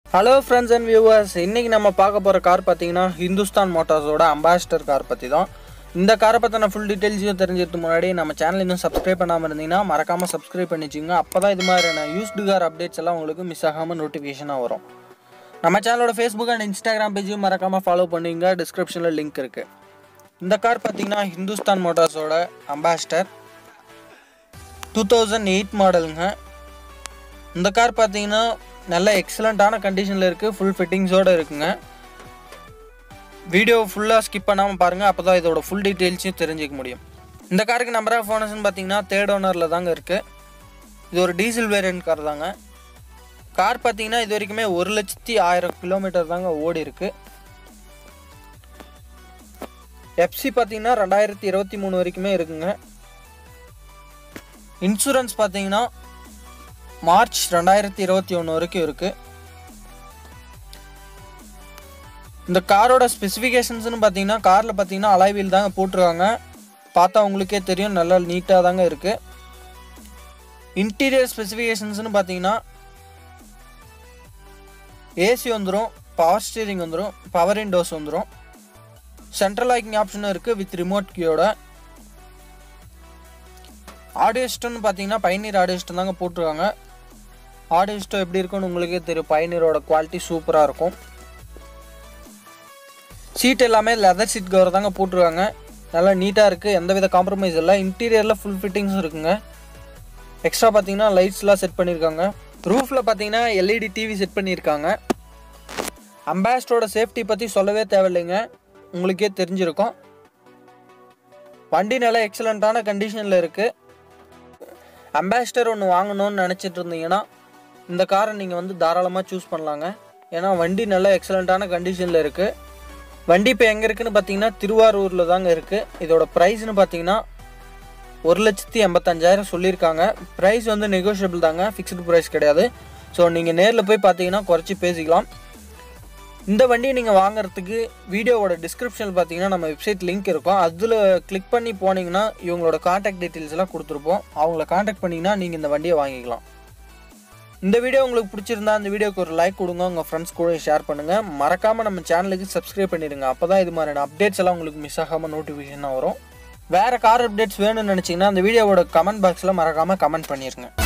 hello friends and viewers இன்றைக்கி நம்ம பார்க்க போகிற கார் பார்த்தீங்கன்னா ஹிந்துஸ்தான் மோட்டார்ஸோட அம்பாசிடர் கார் பற்றி தான் இந்த காரை பற்றின ஃபுல் டீட்டெயில்ஸையும் தெரிஞ்சதுக்கு முன்னாடி நம்ம சேனல் இன்னும் சப்ஸ்கிரைப் பண்ணாமல் இருந்தீங்கன்னா மறக்காமல் சப்ஸ்கிரைப் பண்ணிச்சிங்க அப்போ தான் இது மாதிரியான யூஸ்டு கார் அப்டேட்ஸ் எல்லாம் உங்களுக்கு மிஸ் ஆகாமல் நோட்டிஃபிகேஷனாக வரும் நம்ம சேனலோட ஃபேஸ்புக் அண்ட் இன்ஸ்டாகிராம் பேஜையும் மறக்காமல் ஃபாலோ பண்ணுங்க டிஸ்கிரிப்ஷனில் லிங்க் இருக்குது இந்த கார் பார்த்தீங்கன்னா ஹிந்துஸ்தான் மோட்டார்ஸோட அம்பாசிடர் டூ தௌசண்ட் எயிட் மாடலுங்க இந்த கார் பார்த்தீங்கன்னா நல்ல எக்ஸலண்ட்டான கண்டிஷனில் இருக்குது ஃபுல் ஃபிட்டிங்ஸோடு இருக்குங்க வீடியோ ஃபுல்லாக ஸ்கிப் பண்ணாமல் பாருங்கள் அப்போ தான் இதோட ஃபுல் டீட்டெயில்ஸையும் தெரிஞ்சுக்க முடியும் இந்த காருக்கு நம்பர் ஆஃப் ஓனர்ஸ்னு பார்த்தீங்கன்னா தேர்ட் ஓனரில் தாங்க இருக்குது இது ஒரு டீசல் வேரியன்ட் கார் தாங்க கார் பார்த்தீங்கன்னா இது வரைக்குமே ஒரு லட்சத்தி ஆயிரம் கிலோமீட்டர் தாங்க ஓடி இருக்கு எஃப்சி பார்த்தீங்கன்னா ரெண்டாயிரத்தி இருபத்தி மூணு வரைக்குமே இருக்குங்க இன்சூரன்ஸ் பார்த்தீங்கன்னா மார்ச் ரெண்டாயிரத்தி இருபத்தி ஒன்று வரைக்கும் இருக்குது இந்த காரோட ஸ்பெசிஃபிகேஷன்ஸ்னு பார்த்தீங்கன்னா காரில் பார்த்தீங்கன்னா அலைவீல் தாங்க போட்டிருக்காங்க பார்த்தா உங்களுக்கே தெரியும் நல்லா நீட்டாக தாங்க இருக்குது இன்டீரியர் ஸ்பெசிஃபிகேஷன்ஸ்னு பார்த்தீங்கன்னா ஏசி வந்துடும் பவர் ஸ்டீரிங் வந்துடும் பவர் விண்டோஸ் வந்துடும் சென்ட்ரல் லாக்கிங் ஆப்ஷனும் இருக்குது வித் ரிமோட் கீயோட ஆடியோ சிஸ்டம்னு பார்த்தீங்கன்னா பைனீர் ஆடியோ சிஸ்டம் தாங்க போட்டிருக்காங்க ஆடியோ சிஸ்டம் எப்படி இருக்குன்னு உங்களுக்கே தெரியும் பைனீரோட குவாலிட்டி சூப்பராக இருக்கும் சீட் எல்லாமே லெதர் சீட் கவர் தாங்க போட்டிருக்காங்க நல்லா நீட்டாக இருக்குது எந்தவித காம்ப்ரமைஸ் இல்லை இன்டீரியரில் ஃபுல் ஃபிட்டிங்ஸும் இருக்குங்க எக்ஸ்ட்ரா பார்த்தீங்கன்னா லைட்ஸ்லாம் செட் பண்ணியிருக்காங்க ரூஃபில் பார்த்தீங்கன்னா எல்இடி டிவி செட் பண்ணியிருக்காங்க அம்பாஸ்டரோட சேஃப்டி பற்றி சொல்லவே தேவையில்லைங்க உங்களுக்கே தெரிஞ்சிருக்கும் வண்டி நல்லா எக்ஸலண்ட்டான கண்டிஷனில் இருக்குது அம்பாசிடர் ஒன்று வாங்கணும்னு நினச்சிட்டு இருந்தீங்கன்னா இந்த காரை நீங்கள் வந்து தாராளமாக சூஸ் பண்ணலாங்க ஏன்னா வண்டி நல்ல எக்ஸலண்ட்டான கண்டிஷனில் இருக்குது வண்டி இப்போ எங்கே இருக்குன்னு பார்த்தீங்கன்னா திருவாரூரில் தாங்க இருக்குது இதோட ப்ரைஸ்னு பார்த்தீங்கன்னா ஒரு லட்சத்தி எண்பத்தஞ்சாயிரம் சொல்லியிருக்காங்க ப்ரைஸ் வந்து நெகோஷியபிள் தாங்க ஃபிக்ஸ்டு ப்ரைஸ் கிடையாது ஸோ நீங்கள் நேரில் போய் பார்த்தீங்கன்னா குறைச்சி பேசிக்கலாம் இந்த வண்டியை நீங்கள் வாங்குறதுக்கு வீடியோவோட டிஸ்கிரிப்ஷனில் பார்த்தீங்கன்னா நம்ம வெப்சைட் லிங்க் இருக்கும் அதில் கிளிக் பண்ணி போனீங்கன்னா இவங்களோட காண்டாக்ட் டீட்டெயில்ஸ் எல்லாம் கொடுத்துருப்போம் அவங்கள காண்டாக்ட் பண்ணிங்கன்னா நீங்கள் இந்த வண்டியை வாங்கிக்கலாம் இந்த வீடியோ உங்களுக்கு பிடிச்சிருந்தா அந்த வீடியோக்கு ஒரு லைக் கொடுங்க உங்கள் ஃப்ரெண்ட்ஸ் கூட ஷேர் பண்ணுங்கள் மறக்காமல் நம்ம சேனலுக்கு சப்ஸ்கிரைப் பண்ணிடுங்க அப்போ தான் இது மாதிரியான அப்டேட்ஸ் எல்லாம் உங்களுக்கு மிஸ் ஆகாமல் நோட்டிஃபிகேஷனாக வரும் வேறு கார் அப்டேட்ஸ் வேணும்னு நினச்சிங்கன்னா அந்த வீடியோவோட கமெண்ட் பாக்ஸில் மறக்காமல் கமெண்ட் பண்ணிடுங்க